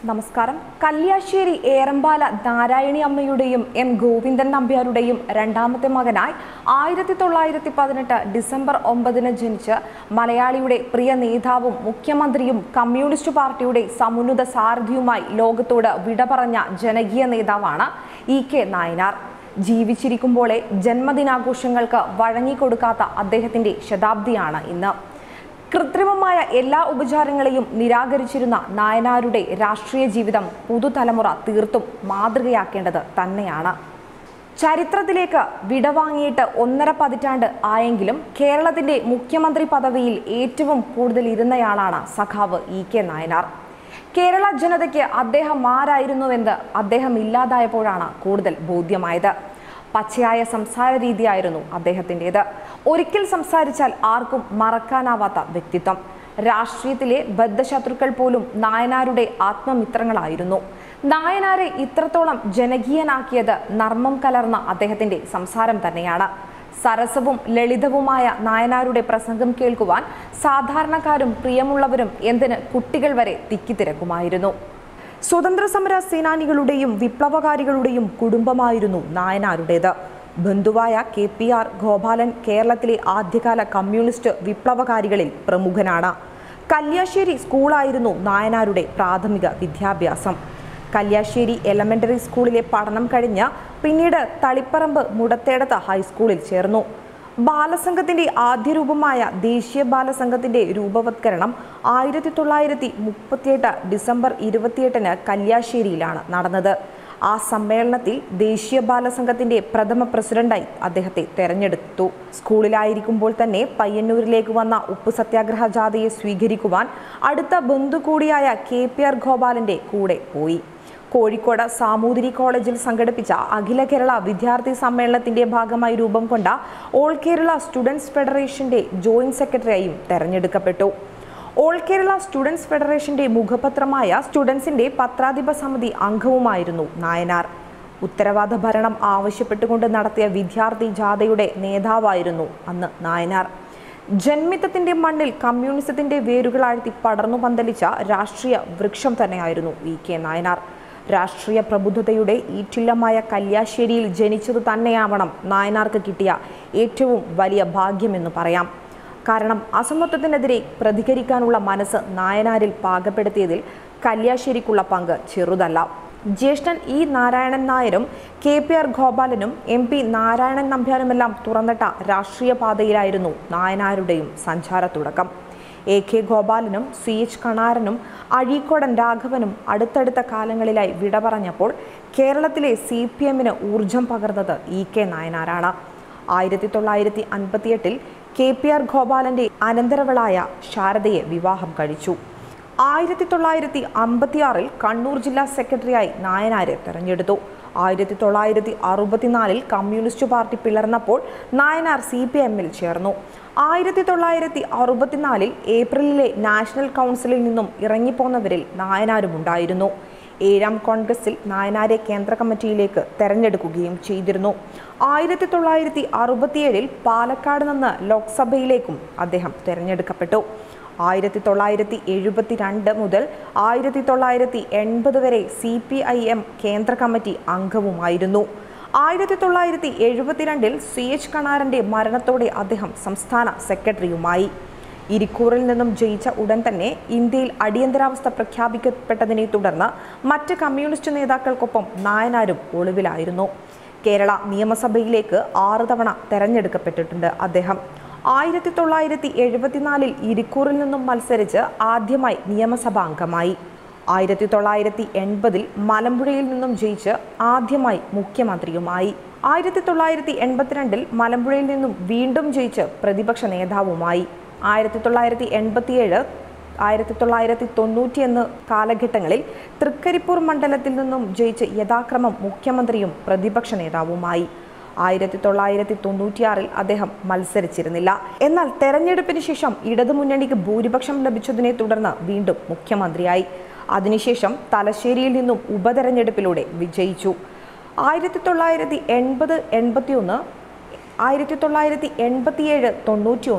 നമസ്കാരം കല്യാശ്ശേരി ഏറമ്പാല നാരായണി അമ്മയുടെയും എം ഗോവിന്ദൻ നമ്പ്യാരുടെയും രണ്ടാമത്തെ മകനായി ആയിരത്തി തൊള്ളായിരത്തി പതിനെട്ട് ഡിസംബർ ഒമ്പതിന് ജനിച്ച് മലയാളിയുടെ പ്രിയ നേതാവും മുഖ്യമന്ത്രിയും കമ്മ്യൂണിസ്റ്റ് പാർട്ടിയുടെ സമുന്നത സാരഥിയുമായി ലോകത്തോട് വിട പറഞ്ഞ ജനകീയ നേതാവാണ് ഇ കെ നായനാർ ജീവിച്ചിരിക്കുമ്പോളെ ജന്മദിനാഘോഷങ്ങൾക്ക് വഴങ്ങിക്കൊടുക്കാത്ത അദ്ദേഹത്തിന്റെ ശതാബ്ദിയാണ് ഇന്ന് കൃത്രിമമായ എല്ലാ ഉപചാരങ്ങളെയും നിരാകരിച്ചിരുന്ന നായനാരുടെ രാഷ്ട്രീയ ജീവിതം പുതുതലമുറ തീർത്തും മാതൃകയാക്കേണ്ടത് തന്നെയാണ് ചരിത്രത്തിലേക്ക് വിടവാങ്ങിയിട്ട് ഒന്നര പതിറ്റാണ്ട് ആയെങ്കിലും കേരളത്തിന്റെ മുഖ്യമന്ത്രി പദവിയിൽ ഏറ്റവും കൂടുതൽ ഇരുന്നയാളാണ് സഖാവ് ഇ കെ നായനാർ കേരള ജനതയ്ക്ക് അദ്ദേഹം ആരായിരുന്നുവെന്ന് അദ്ദേഹം ഇല്ലാതായപ്പോഴാണ് കൂടുതൽ ബോധ്യമായത് പച്ചയായ സംസാര രീതിയായിരുന്നു അദ്ദേഹത്തിൻ്റെത് ഒരിക്കൽ സംസാരിച്ചാൽ ആർക്കും മറക്കാനാവാത്ത വ്യക്തിത്വം രാഷ്ട്രീയത്തിലെ ബദ്ധശത്രുക്കൾ പോലും നായനാരുടെ ആത്മമിത്രങ്ങളായിരുന്നു നായനാരെ ഇത്രത്തോളം ജനകീയനാക്കിയത് നർമ്മം കലർന്ന അദ്ദേഹത്തിന്റെ സംസാരം തന്നെയാണ് സരസവും ലളിതവുമായ നായനാരുടെ പ്രസംഗം കേൾക്കുവാൻ സാധാരണക്കാരും പ്രിയമുള്ളവരും എന്തിന് കുട്ടികൾ വരെ തിക്കിത്തിരക്കുമായിരുന്നു സ്വതന്ത്ര സമര സേനാനികളുടെയും വിപ്ലവകാരികളുടെയും കുടുംബമായിരുന്നു നായനാരുടേത് ബന്ധുവായ കെ പി ആർ ഗോപാലൻ കേരളത്തിലെ ആദ്യകാല കമ്മ്യൂണിസ്റ്റ് വിപ്ലവകാരികളിൽ പ്രമുഖനാണ് കല്യാശ്ശേരി സ്കൂളായിരുന്നു നായനാരുടെ പ്രാഥമിക വിദ്യാഭ്യാസം കല്യാശ്ശേരി എലമെന്ററി സ്കൂളിലെ പഠനം കഴിഞ്ഞ് പിന്നീട് തളിപ്പറമ്പ് മുടത്തേടത്ത് ഹൈസ്കൂളിൽ ചേർന്നു ബാലസംഘത്തിന്റെ ആദ്യ രൂപമായ ദേശീയ ബാലസംഘത്തിന്റെ രൂപവത്കരണം ആയിരത്തി തൊള്ളായിരത്തി മുപ്പത്തിയെട്ട് ഡിസംബർ ഇരുപത്തിയെട്ടിന് കല്യാശ്ശേരിയിലാണ് നടന്നത് ആ സമ്മേളനത്തിൽ ദേശീയ ബാലസംഘത്തിന്റെ പ്രഥമ പ്രസിഡന്റായി അദ്ദേഹത്തെ തെരഞ്ഞെടുത്തു സ്കൂളിലായിരിക്കുമ്പോൾ തന്നെ പയ്യന്നൂരിലേക്ക് വന്ന ഉപ്പു സത്യാഗ്രഹ ജാഥയെ സ്വീകരിക്കുവാൻ അടുത്ത ബന്ധു കൂടിയായ കെ പി ആർ ഗോപാലന്റെ കൂടെ പോയി കോഴിക്കോട് സാമൂതിരി കോളേജിൽ സംഘടിപ്പിച്ച അഖില കേരള വിദ്യാർത്ഥി സമ്മേളനത്തിന്റെ ഭാഗമായി രൂപം കൊണ്ട ഓൾ കേരള സ്റ്റുഡൻസ് ഫെഡറേഷന്റെ ജോയിന്റ് സെക്രട്ടറിയായും തെരഞ്ഞെടുക്കപ്പെട്ടു ഓൾ കേരള സ്റ്റുഡൻസ് ഫെഡറേഷന്റെ മുഖപത്രമായ സ്റ്റുഡൻസിന്റെ പത്രാധിപ സമിതി അംഗവുമായിരുന്നു നായനാർ ഉത്തരവാദ ഭരണം ആവശ്യപ്പെട്ടുകൊണ്ട് നടത്തിയ വിദ്യാർത്ഥി ജാഥയുടെ നേതാവായിരുന്നു അന്ന് നായനാർ ജന്മിത്തത്തിന്റെ മണ്ണിൽ കമ്മ്യൂണിസത്തിന്റെ വേരുകളാഴ്ത്തി പടർന്നു പന്തലിച്ച രാഷ്ട്രീയ വൃക്ഷം തന്നെയായിരുന്നു ഇ കെ നായനാർ രാഷ്ട്രീയ പ്രബുദ്ധതയുടെ ഈറ്റില്ലമായ കല്യാശ്ശേരിയിൽ ജനിച്ചത് തന്നെയാവണം നായനാർക്ക് കിട്ടിയ ഏറ്റവും വലിയ ഭാഗ്യമെന്ന് പറയാം കാരണം അസമത്വത്തിനെതിരെ പ്രതികരിക്കാനുള്ള മനസ്സ് നായനാരിൽ പാകപ്പെടുത്തിയതിൽ കല്യാശ്ശേരിക്കുള്ള പങ്ക് ചെറുതല്ല ജ്യേഷ്ഠൻ ഇ നാരായണൻ നായരും കെ പി ആർ ഗോപാലനും എം പി നാരായണൻ നമ്പ്യാരുമെല്ലാം തുറന്നിട്ട രാഷ്ട്രീയ പാതയിലായിരുന്നു നായനാരുടെയും സഞ്ചാര തുടക്കം എ കെ ഗോപാലനും സി എച്ച് കണാരനും അഴീക്കോടൻ രാഘവനും അടുത്തടുത്ത കാലങ്ങളിലായി വിട പറഞ്ഞപ്പോൾ കേരളത്തിലെ സി പി എമ്മിന് ഊർജം പകർന്നത് ഇ കെ നായനാരാണ് ആയിരത്തി തൊള്ളായിരത്തി അൻപത്തിയെട്ടിൽ കെ പി ആർ ഗോപാലന്റെ അനന്തരവളായ ശാരദയെ വിവാഹം കഴിച്ചു ആയിരത്തി തൊള്ളായിരത്തി അമ്പത്തിയാറിൽ കണ്ണൂർ ജില്ലാ സെക്രട്ടറിയായി നായനാരെ തെരഞ്ഞെടുത്തു ആയിരത്തി തൊള്ളായിരത്തി അറുപത്തിനാലിൽ കമ്മ്യൂണിസ്റ്റ് പാർട്ടി പിളർന്നപ്പോൾ നായനാർ സി പി എമ്മിൽ ചേർന്നു ആയിരത്തി തൊള്ളായിരത്തി അറുപത്തിനാലിൽ ഏപ്രിലിലെ നാഷണൽ കൗൺസിലിൽ നിന്നും ഇറങ്ങിപ്പോന്നവരിൽ നായനാരും ഉണ്ടായിരുന്നു ഏഴാം കോൺഗ്രസിൽ നായനാരെ കേന്ദ്ര കമ്മിറ്റിയിലേക്ക് തെരഞ്ഞെടുക്കുകയും ചെയ്തിരുന്നു ആയിരത്തി തൊള്ളായിരത്തി അറുപത്തിയേഴിൽ പാലക്കാട് നിന്ന് ലോക്സഭയിലേക്കും അദ്ദേഹം തെരഞ്ഞെടുക്കപ്പെട്ടു ആയിരത്തി തൊള്ളായിരത്തി എഴുപത്തിരണ്ട് മുതൽ ആയിരത്തി തൊള്ളായിരത്തി എൺപത് വരെ സി പി ഐ എം കേന്ദ്ര കമ്മിറ്റി അംഗവുമായിരുന്നു ആയിരത്തി തൊള്ളായിരത്തി എഴുപത്തിരണ്ടിൽ സി എച്ച് കണാരന്റെ മരണത്തോടെ അദ്ദേഹം സംസ്ഥാന സെക്രട്ടറിയുമായി ഇരിക്കൂറിൽ നിന്നും ജയിച്ച ഉടൻ തന്നെ ഇന്ത്യയിൽ അടിയന്തരാവസ്ഥ പ്രഖ്യാപിക്കപ്പെട്ടതിനെ തുടർന്ന് മറ്റ് കമ്മ്യൂണിസ്റ്റ് നേതാക്കൾക്കൊപ്പം നായനാരും ഒളിവിലായിരുന്നു കേരള നിയമസഭയിലേക്ക് ആറ് തവണ തെരഞ്ഞെടുക്കപ്പെട്ടിട്ടുണ്ട് അദ്ദേഹം ആയിരത്തി തൊള്ളായിരത്തി എഴുപത്തിനാലിൽ ഇരിക്കൂറിൽ നിന്നും മത്സരിച്ച് ആദ്യമായി നിയമസഭാ അംഗമായി ആയിരത്തി തൊള്ളായിരത്തി എൺപതിൽ മലമ്പുഴയിൽ നിന്നും ജയിച്ച് ആദ്യമായി മുഖ്യമന്ത്രിയുമായി ആയിരത്തി തൊള്ളായിരത്തി എൺപത്തിരണ്ടിൽ മലമ്പുഴയിൽ നിന്നും വീണ്ടും ജയിച്ച് പ്രതിപക്ഷ നേതാവുമായി ആയിരത്തി തൊള്ളായിരത്തി എൺപത്തിയേഴ് ആയിരത്തി തൊള്ളായിരത്തി തൊണ്ണൂറ്റിയൊന്ന് കാലഘട്ടങ്ങളിൽ തൃക്കരിപ്പൂർ മണ്ഡലത്തിൽ നിന്നും ജയിച്ച് യഥാക്രമം മുഖ്യമന്ത്രിയും പ്രതിപക്ഷ നേതാവുമായി ആയിരത്തി തൊള്ളായിരത്തി തൊണ്ണൂറ്റിയാറിൽ അദ്ദേഹം മത്സരിച്ചിരുന്നില്ല എന്നാൽ തെരഞ്ഞെടുപ്പിന് ശേഷം ഇടതുമുന്നണിക്ക് ഭൂരിപക്ഷം ലഭിച്ചതിനെ തുടർന്ന് വീണ്ടും മുഖ്യമന്ത്രിയായി അതിനുശേഷം തലശ്ശേരിയിൽ നിന്നും ഉപതെരഞ്ഞെടുപ്പിലൂടെ വിജയിച്ചു ആയിരത്തി തൊള്ളായിരത്തി എൺപത് എൺപത്തിയൊന്ന് ആയിരത്തി തൊള്ളായിരത്തി എൺപത്തിയേഴ് തൊണ്ണൂറ്റിയൊന്ന്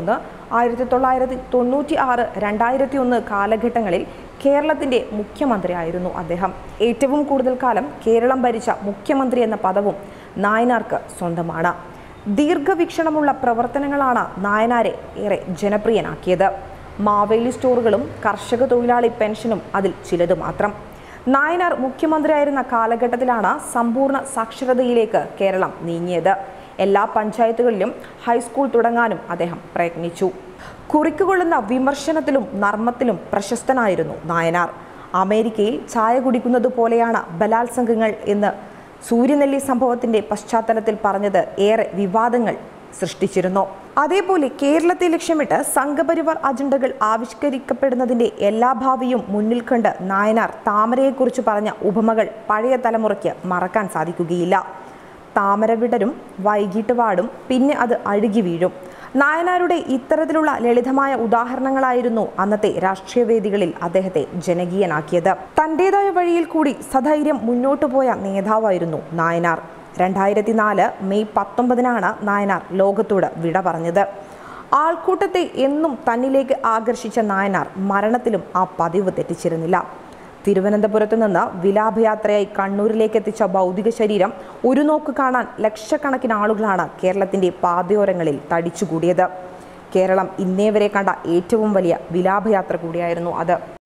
ആയിരത്തി തൊള്ളായിരത്തി തൊണ്ണൂറ്റി ആറ് രണ്ടായിരത്തി ഒന്ന് കാലഘട്ടങ്ങളിൽ കേരളത്തിന്റെ മുഖ്യമന്ത്രിയായിരുന്നു അദ്ദേഹം ഏറ്റവും കൂടുതൽ കാലം കേരളം ഭരിച്ച മുഖ്യമന്ത്രി എന്ന പദവും നായനാർക്ക് സ്വന്തമാണ് ദീർഘവീക്ഷണമുള്ള പ്രവർത്തനങ്ങളാണ് നായനാരെ ഏറെ ജനപ്രിയനാക്കിയത് മാവേലി സ്റ്റോറുകളും കർഷക തൊഴിലാളി പെൻഷനും അതിൽ ചിലത് മാത്രം നായനാർ മുഖ്യമന്ത്രിയായിരുന്ന കാലഘട്ടത്തിലാണ് സമ്പൂർണ്ണ സാക്ഷരതയിലേക്ക് കേരളം നീങ്ങിയത് എല്ലാ പഞ്ചായത്തുകളിലും ഹൈസ്കൂൾ തുടങ്ങാനും അദ്ദേഹം പ്രയത്നിച്ചു കുറിക്കുകൊള്ളുന്ന വിമർശനത്തിലും നർമ്മത്തിലും പ്രശസ്തനായിരുന്നു നായനാർ അമേരിക്കയിൽ ചായ കുടിക്കുന്നത് പോലെയാണ് ബലാത്സംഗങ്ങൾ എന്ന് സൂര്യനെല്ലി സംഭവത്തിന്റെ പശ്ചാത്തലത്തിൽ പറഞ്ഞത് ഏറെ വിവാദങ്ങൾ സൃഷ്ടിച്ചിരുന്നു അതേപോലെ കേരളത്തെ ലക്ഷ്യമിട്ട് സംഘപരിവാർ അജണ്ടകൾ ആവിഷ്കരിക്കപ്പെടുന്നതിന്റെ എല്ലാ ഭാവിയും മുന്നിൽ കണ്ട് നായനാർ താമരയെക്കുറിച്ച് പറഞ്ഞ ഉപമകൾ പഴയ തലമുറയ്ക്ക് മറക്കാൻ സാധിക്കുകയില്ല താമര വിടരും വൈകിട്ട് വാടും പിന്നെ അത് അഴുകി വീഴും നായനാരുടെ ഇത്തരത്തിലുള്ള ലളിതമായ ഉദാഹരണങ്ങളായിരുന്നു അന്നത്തെ രാഷ്ട്രീയ വേദികളിൽ അദ്ദേഹത്തെ ജനകീയനാക്കിയത് തന്റേതായ വഴിയിൽ കൂടി സധൈര്യം മുന്നോട്ടു പോയ നേതാവായിരുന്നു നായനാർ രണ്ടായിരത്തി നാല് മെയ് പത്തൊമ്പതിനാണ് നായനാർ ലോകത്തോട് വിട പറഞ്ഞത് ആൾക്കൂട്ടത്തെ എന്നും തന്നിലേക്ക് ആകർഷിച്ച നായനാർ മരണത്തിലും ആ പതിവ് തെറ്റിച്ചിരുന്നില്ല തിരുവനന്തപുരത്ത് നിന്ന് വിലാപയാത്രയായി കണ്ണൂരിലേക്ക് എത്തിച്ച ഭൗതിക ശരീരം ഒരു നോക്ക് കാണാൻ ലക്ഷക്കണക്കിന് ആളുകളാണ് കേരളത്തിന്റെ പാതയോരങ്ങളിൽ തടിച്ചുകൂടിയത് കേരളം ഇന്നേ വരെ കണ്ട ഏറ്റവും വലിയ വിലാപയാത്ര കൂടിയായിരുന്നു അത്